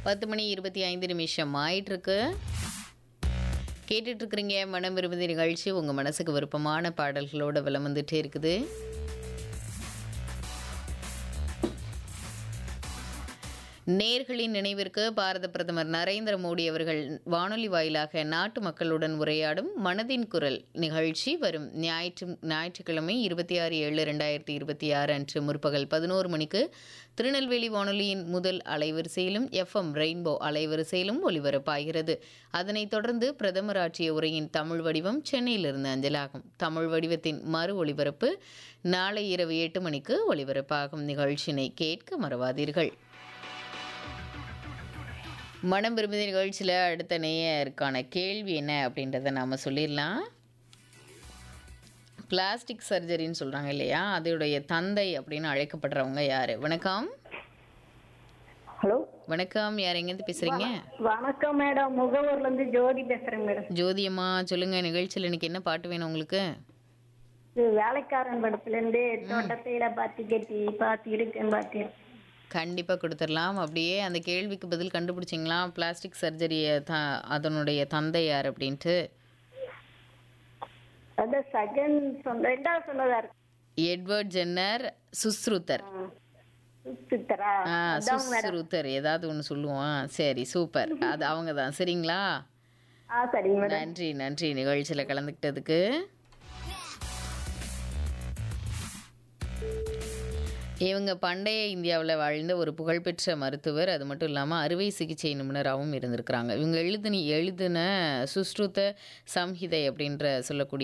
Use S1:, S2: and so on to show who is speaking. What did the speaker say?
S1: பத்து மணி இருபத்தி ஐந்து நிமிஷம் ஆயிட்டிருக்கு கேட்டுட்டு இருக்கிறீங்க மனம் விரும்புதி நிகழ்ச்சி உங்கள் மனசுக்கு விருப்பமான பாடல்களோட விலம் வந்துட்டே இருக்குது நேர்களின் நினைவிற்கு பாரத பிரதமர் நரேந்திர மோடி அவர்கள் வானொலி வாயிலாக நாட்டு மக்களுடன் உரையாடும் மனதின் குரல் நிகழ்ச்சி வரும் ஞாயிற்று ஞாயிற்றுக்கிழமை இருபத்தி ஆறு ஏழு ரெண்டாயிரத்தி இருபத்தி ஆறு அன்று முற்பகல் பதினோரு மணிக்கு திருநெல்வேலி வானொலியின் முதல் அலைவரிசையிலும் எஃப்எம் ரெயின்போ அலைவரிசையிலும் ஒலிபரப்பாகிறது அதனைத் தொடர்ந்து பிரதமர் ஆற்றிய உரையின் தமிழ் வடிவம் சென்னையிலிருந்து அஞ்சலாகும் தமிழ் வடிவத்தின் மறு ஒலிபரப்பு நாளை இரவு எட்டு மணிக்கு ஒலிபரப்பாகும் நிகழ்ச்சியினை கேட்க மறவாதீர்கள் மனம் விரும்புதி நிகழ்ச்சியில் அடுத்த நேயருக்கான கேள்வி என்ன அப்படின்றத நாம் சொல்லிடலாம் பிளாஸ்டிக் சர்ஜரின்னு சொல்கிறாங்க இல்லையா அதோடைய தந்தை அப்படின்னு அழைக்கப்படுறவங்க யார் வணக்கம்
S2: ஹலோ
S1: வணக்கம் யார் எங்கேருந்து பேசுகிறீங்க
S2: வணக்கம் மேடம் முகவூர்ல இருந்து ஜோதி பேசுறேன் மேடம்
S1: ஜோதியம்மா சொல்லுங்கள் நிகழ்ச்சியில் இன்னைக்கு என்ன பாட்டு வேணும் உங்களுக்கு
S2: இது வேலைக்காரன் படத்துல இருந்து தோட்டத்தையில பாத்தி கட்டி பாத்தி இருக்கேன் பாத்தி
S1: கண்டிப்பாக கொடுத்துடலாம் அப்படியே அந்த கேள்விக்கு பதில் கண்டுபிடிச்சிங்களா பிளாஸ்டிக் சர்ஜரியை த அதனுடைய தந்தை யார் அப்படின்ட்டு
S2: அதான் செகண்ட் சொந்த ரெண்டாவது சொன்னதா இருக்கு
S1: எட்வர்ட் ஜென்னர் சுஸ்ருதர்
S2: சித்தரா
S1: ஆ சுஸ்ருதர் ஏதாவது ஒன்று சொல்லுவோம் சரி சூப்பர் அது அவங்க தான் சரிங்களா
S2: ஆ சரிங்க மேடம்
S1: நன்றி நன்றி நிகழ்ச்சியில் கலந்துக்கிட்டதுக்கு இவங்க பண்டைய இந்தியாவில் வாழ்ந்த ஒரு புகழ்பெற்ற மருத்துவர் அது மட்டும் இல்லாமல் அறுவை சிகிச்சை நிபுணராகவும் இருந்திருக்கிறாங்க இவங்க எழுதின எழுதின சுஸ்ருத சம்ஹிதை அப்படின்ற சொல்லக்கூடிய